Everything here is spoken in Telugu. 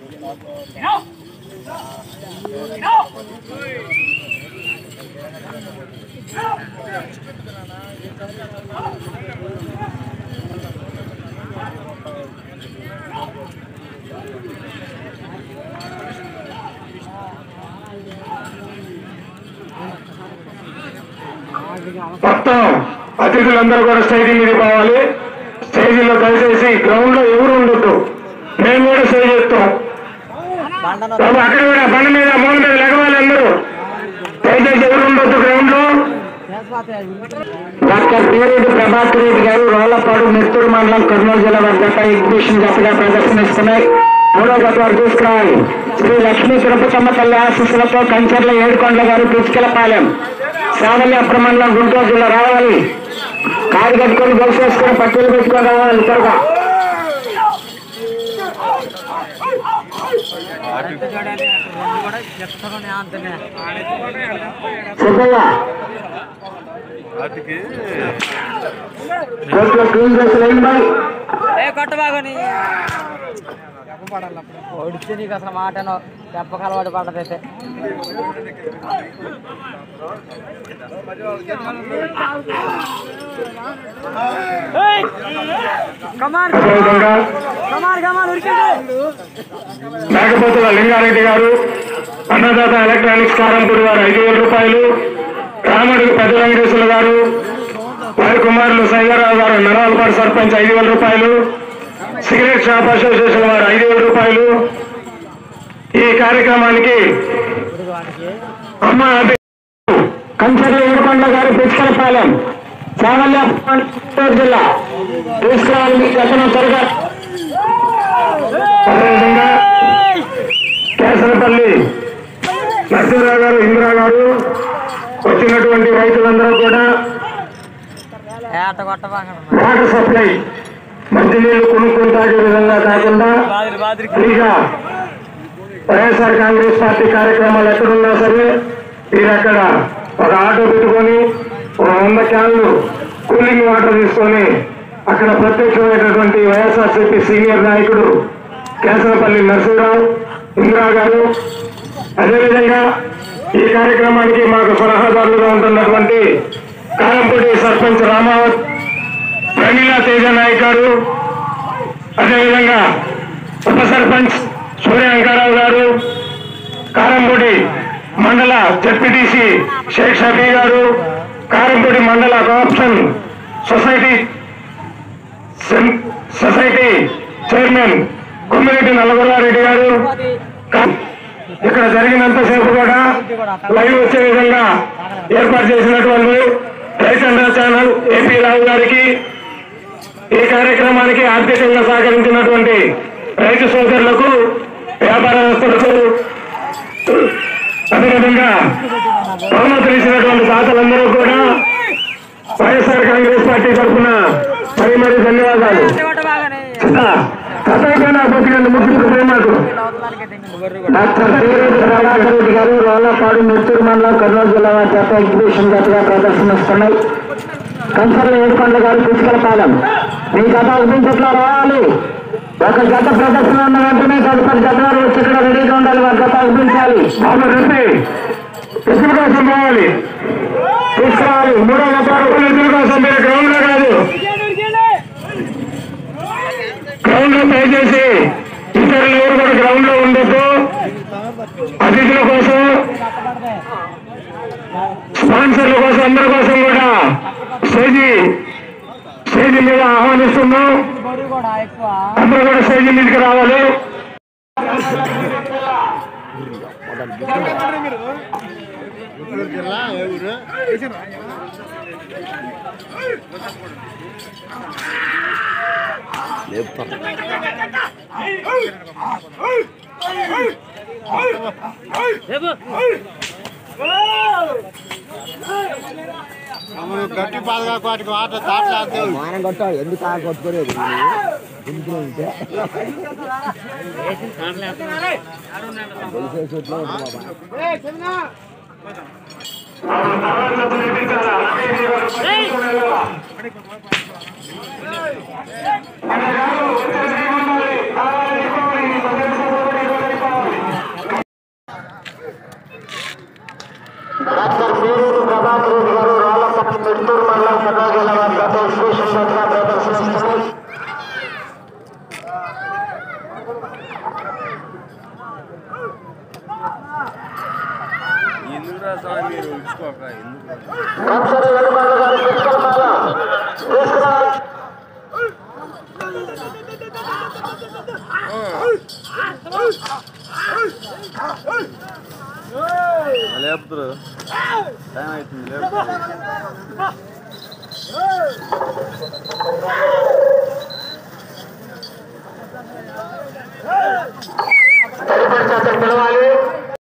మొత్తం అతిథులందరూ కూడా స్టేజీ మీద పోవాలి స్టేజీలో దయచేసి గ్రౌండ్ లో ఎవరు ఉండొద్దు మేము కూడా స్టేజ్ చేస్తాం బాబు అక్కడ కూడా బండి మీద మూల మీద లెగవాలి అందరూ దయచేసి ఎవరు ఉండొద్దు గ్రౌండ్ లో డాక్టర్ పేరెడ్డి ప్రభాకర్ రెడ్డి గారు రోళ్లపాడు నెత్తూరు మండలం కర్నూలు జిల్లా వారి జత ఎగ్జిబిషన్ జతగా ప్రదర్శనిస్తున్నాయి మూడో జత వారు తీసుకురావాలి శ్రీ లక్ష్మీ తిరుపతమ్మ తల్లి ఆశీస్సులతో కంచర్ల ఏడుకొండల గారు పిచ్చుకెలపాలెం సావల్లి అప్రమండలం గుంటూరు జిల్లా రావాలి కారు కట్టుకొని బస్సు వేసుకొని పట్టీలు పెట్టుకొని రావాలి త్వరగా సిద్ధయ్య చేతిలో క్లీన్ చేసి వేయండి బాయ్ ఏ కొట్టబాగని ఒడిచి నీకు అసలు మాటను చెప్పక అలవాటు పడ్డదైతే కమాన్ అదేవిధంగా కమాన్ కమాన్ ఉరికండి మేకపోతుల లింగారెడ్డి గారు అన్నదాత ఎలక్ట్రానిక్స్ కారంపూడి వారు ఐదు వేల రూపాయలు రామడుగు పెద్ద వెంకటేశ్వర గారు వారి కుమారులు సయ్యారావు గారు నరాలపాడు సర్పంచ్ ఐదు వేల రూపాయలు సిగరెట్ షాప్ అసోసియేషన్ వారు ఐదు వేల రూపాయలు ఈ కార్యక్రమానికి అమ్మ అభి- కంచర్ల ఏడుకొండ గారు పిచ్చుకలపాలెం చావల్య గుంటూరు జిల్లా తీసుకురావాలని చెప్పడం త్వరగా అదేవిధంగా కేసరపల్లి నరసింహరావు గారు ఇందిరా గారు వచ్చినటువంటి రైతులందరూ కూడా ఏట కొట్టబాగండి వాటర్ సప్లై మంచినీళ్లు కొనుక్కొని తాగే విధంగా కాకుండా బాదిరి బాదిరి ఫ్రీగా వైఎస్ఆర్ కాంగ్రెస్ పార్టీ కార్యక్రమాలు ఎక్కడున్నా సరే మీరు అక్కడ ఒక ఆటో పెట్టుకొని ఒక వంద క్యాన్లు కూలింగ్ వాటర్ తీసుకొని అక్కడ ప్రత్యక్షమైనటువంటి వైఎస్ఆర్సీపీ సీనియర్ నాయకుడు కేసరపల్లి నరసింహరావు ఇందిరా గారు అదేవిధంగా ఈ కార్యక్రమానికి మాకు సలహాదారులుగా ఉంటున్నటువంటి కారంపూడి సర్పంచ్ రామావత్ ప్రమీలా తేజ నాయక్ గారు అదేవిధంగా ఉప సర్పంచ్ సూర్య వెంకరావు గారు కారంపూడి మండల జడ్పీటీసీ షేక్ షఫీ గారు కారంపూడి మండల కోఆప్షన్ సొసైటీ సెం- సొసైటీ చైర్మన్ కొమ్మిరెడ్డి నల్లగొల్లారెడ్డి గారు కా- ఇక్కడ జరిగినంతసేపు కూడా లైవ్ వచ్చే విధంగా ఏర్పాటు చేసినటువంటి రైతండ్ర ఛానల్ ఏపీ రావు గారికి ఈ కార్యక్రమానికి ఆర్థికంగా సహకరించినటువంటి రైతు సోదరులకు వ్యాపారస్తులకు అదేవిధంగా బహుమతులు ఇచ్చినటువంటి దాతలందరూ కూడా వైఎస్ఆర్ కాంగ్రెస్ పార్టీ తరఫున మరీ మరీ ధన్యవాదాలు కొట్టబాగని కథైపోయినా బతికండి ముఖ్యులకు ప్రేమకు డాక్టర్ పేరెడ్డి ప్రభాకర్ రెడ్డి గారు రోలపాడు నెత్తూరు మండలం కర్నూలు జిల్లా వారి చేత ఎగ్జిబిషన్ జతగా ప్రదర్శనిస్తున్నాయి కంచర్ల ఏడుకొండ గారు తీసుకెళ్తాం మీ గత అనిపించట్లా రావాలి ఒక గత ప్రదర్శన ఉన్న వెంటనే తదుపరి జత వారు వచ్చి ఇక్కడ రెడీగా ఉండాలి వారి గత అనిపించాలి ఎదురు కోసం పోవాలి తీసుకురావాలి మూడో గత ఎదురు కోసం మీరు గ్రౌండ్ లో కాదు గ్రౌండ్ లో దయచేసి ఇతరులు ఎవరు కూడా గ్రౌండ్ లో ఉండొద్దు అతిథుల కోసం స్పాన్సర్ల కోసం అందరి కోసం కూడా స్టేజీ స్టేజీ మీద ఆహ్వానిస్తున్నాం బరువు కూడా ఎక్కువ అందరూ కూడా స్టేజీ మీదకి రావాలి గట్టి బాగా వాటికి వాటర్ తాటలేదు మానం కొట్టాడు ఎందుకు ఆ కొట్టుకోలేదు ఎందుకు ఉంటే తెలిసే చోట్ల ఉంటుంది బాబా ఆ రంసరి వెనుమాల గారి చిక్కలమాల తీసుకురా లేపుతారు టైం అవుతుంది లేపుతారు తదుపరి చేత పిలవాలి